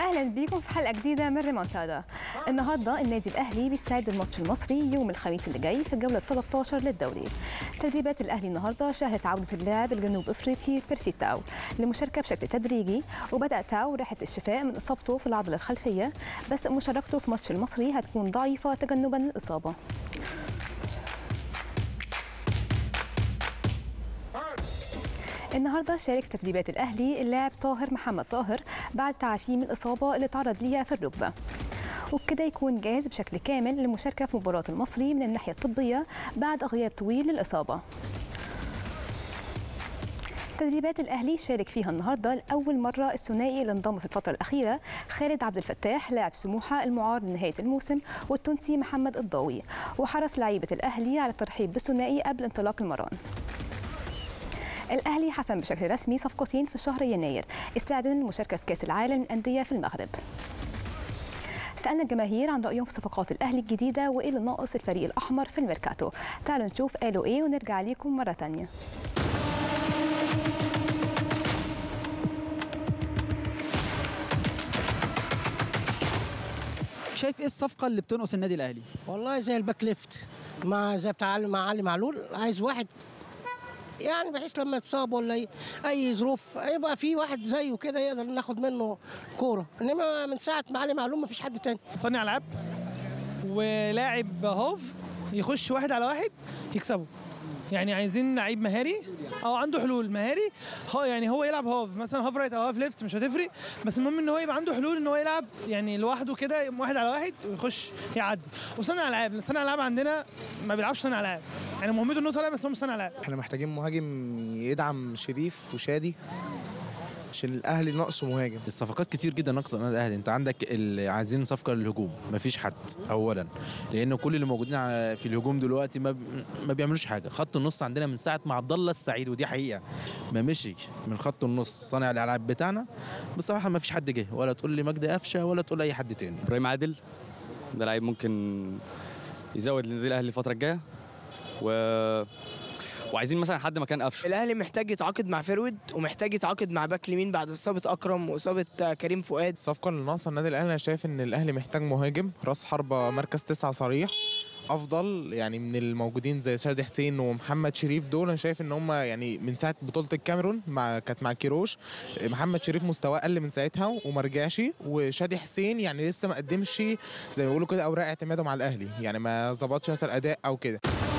اهلا بيكم في حلقه جديده من ريمونتادا النهارده النادي الاهلي بيستعد للماتش المصري يوم الخميس اللي جاي في الجوله 13 للدوري تدريبات الاهلي النهارده شهدت عوده اللاعب الجنوب افريقي بيرسي تاو للمشاركه بشكل تدريجي وبدا تاو رحله الشفاء من اصابته في العضله الخلفيه بس مشاركته في ماتش المصري هتكون ضعيفه تجنبا للاصابه النهارده شارك في تدريبات الاهلي اللاعب طاهر محمد طاهر بعد تعافيه من الاصابه اللي تعرض ليها في الركبه وبكده يكون جاهز بشكل كامل للمشاركه في مباراه المصري من الناحيه الطبيه بعد غياب طويل للاصابه تدريبات الاهلي شارك فيها النهارده لاول مره الثنائي اللي انضم في الفتره الاخيره خالد عبد الفتاح لاعب سموحه المعار لنهايه الموسم والتونسي محمد الضاوي وحرص لعيبه الاهلي على الترحيب بالثنائي قبل انطلاق المران الاهلي حسم بشكل رسمي صفقتين في شهر يناير استعدادا للمشاركه في كاس العالم للانديه في المغرب سالنا الجماهير عن رايهم في صفقات الاهلي الجديده وايه اللي ناقص الفريق الاحمر في الميركاتو تعالوا نشوف قالوا ايه ونرجع ليكم مره ثانيه شايف ايه الصفقه اللي بتنقص النادي الاهلي والله زي الباك ليفت مع زي بتاع علي- مع علي معلول عايز واحد يعني بحيث لما يتصاب ولا ي- اي ظروف يبقى في واحد زيه كده يقدر ناخد منه كوره انما من ساعه ما علي معلول ما فيش حد تاني صانع العاب ولاعب هاف يخش واحد على واحد يكسبه يعني عايزين لعيب مهاري او عنده حلول مهاري ها يعني هو يلعب هاف مثلا هاف رايت او هاف ليفت مش هتفرق بس المهم ان هو يبقى عنده حلول ان هو يلعب يعني لوحده كده واحد على واحد ويخش يعدي وصانع العاب لأن صانع العاب عندنا ما بيلعبش صانع العاب يعني مهمته انه صانع بس هو مش صانع العاب احنا محتاجين مهاجم يدعم شريف وشادي عشان الاهلي ناقصه مهاجم الصفقات كتير جدا ناقصه النادي الاهلي انت عندك ال- عايزين صفقه للهجوم مفيش حد اولا لان كل اللي موجودين على- في الهجوم دلوقتي ما, ب- ما بيعملوش حاجه خط النص عندنا من ساعه ما عبد الله السعيد ودي حقيقه ما مشي من خط النص صانع الالعاب بتاعنا بصراحه ما فيش حد جه ولا تقول لي مجدي قفشه ولا تقول اي حد تاني ابراهيم عادل ده لعيب ممكن يزود للنادي الاهلي الفتره الجايه و... وعايزين مثلا حد مكان قفشه الاهلي محتاج يتعاقد مع فيرود ومحتاج يتعاقد مع باك اليمين بعد اصابه اكرم واصابه آه، كريم فؤاد الصفقه اللي ناقصه النادي الاهلي انا شايف ان الاهلي محتاج مهاجم راس حربه مركز تسعة صريح افضل يعني من الموجودين زي شادي حسين ومحمد شريف دول انا شايف ان هم يعني من ساعه بطوله الكاميرون مع كانت مع كيروش محمد شريف مستواه قل من ساعتها وما رجعش وشادي حسين يعني لسه ما قدمش زي ما بيقولوا كده اوراق اعتماده مع الاهلي يعني ما ظبطش مثلا اداء او كده